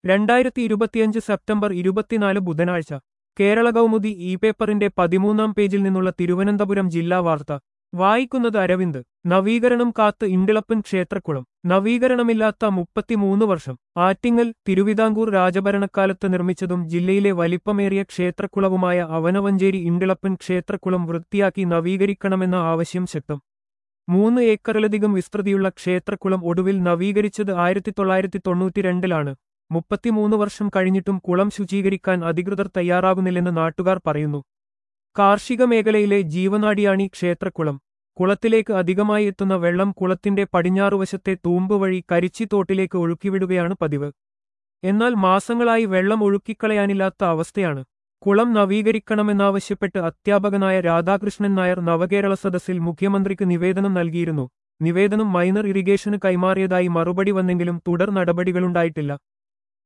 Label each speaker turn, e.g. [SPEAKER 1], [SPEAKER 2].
[SPEAKER 1] രണ്ടായിരത്തി ഇരുപത്തിയഞ്ച് സെപ്റ്റംബർ ഇരുപത്തിനാല് ബുധനാഴ്ച കേരള കൗമുദി ഇ പേപ്പറിന്റെ പതിമൂന്നാം പേജിൽ നിന്നുള്ള തിരുവനന്തപുരം ജില്ലാ വാർത്ത വായിക്കുന്നത് അരവിന്ദ് നവീകരണം കാത്ത് ഇണ്ടിളപ്പൻ ക്ഷേത്രക്കുളം നവീകരണമില്ലാത്ത മുപ്പത്തിമൂന്ന് വർഷം ആറ്റിങ്ങൽ തിരുവിതാംകൂർ രാജഭരണക്കാലത്ത് നിർമ്മിച്ചതും ജില്ലയിലെ വലിപ്പമേറിയ ക്ഷേത്രക്കുളവുമായ അവനവഞ്ചേരി ഇണ്ടിളപ്പൻ ക്ഷേത്രക്കുളം വൃത്തിയാക്കി നവീകരിക്കണമെന്ന ആവശ്യം ശക്തം മൂന്ന് ഏക്കറിലധികം വിസ്തൃതിയുള്ള ക്ഷേത്രക്കുളം ഒടുവിൽ നവീകരിച്ചത് ആയിരത്തി തൊള്ളായിരത്തി തൊണ്ണൂറ്റിരണ്ടിലാണ് മുപ്പത്തിമൂന്ന് വർഷം കഴിഞ്ഞിട്ടും കുളം ശുചീകരിക്കാൻ അധികൃതർ തയ്യാറാകുന്നില്ലെന്ന് നാട്ടുകാർ പറയുന്നു കാർഷിക മേഖലയിലെ ജീവനാടിയാണി ക്ഷേത്രക്കുളം കുളത്തിലേക്ക് അധികമായി എത്തുന്ന വെള്ളം കുളത്തിന്റെ പടിഞ്ഞാറുവശത്തെ തൂമ്പ് വഴി കരിച്ചിത്തോട്ടിലേക്ക് ഒഴുക്കിവിടുകയാണ് പതിവ് എന്നാൽ മാസങ്ങളായി വെള്ളം ഒഴുക്കിക്കളയാനില്ലാത്ത അവസ്ഥയാണ് കുളം നവീകരിക്കണമെന്നാവശ്യപ്പെട്ട് അധ്യാപകനായ രാധാകൃഷ്ണൻ നായർ നവകേരള സദസ്സിൽ മുഖ്യമന്ത്രിക്ക് നിവേദനം നൽകിയിരുന്നു നിവേദനം മൈനർ ഇറിഗേഷന് കൈമാറിയതായി മറുപടി വന്നെങ്കിലും തുടർ നടപടികളുണ്ടായിട്ടില്ല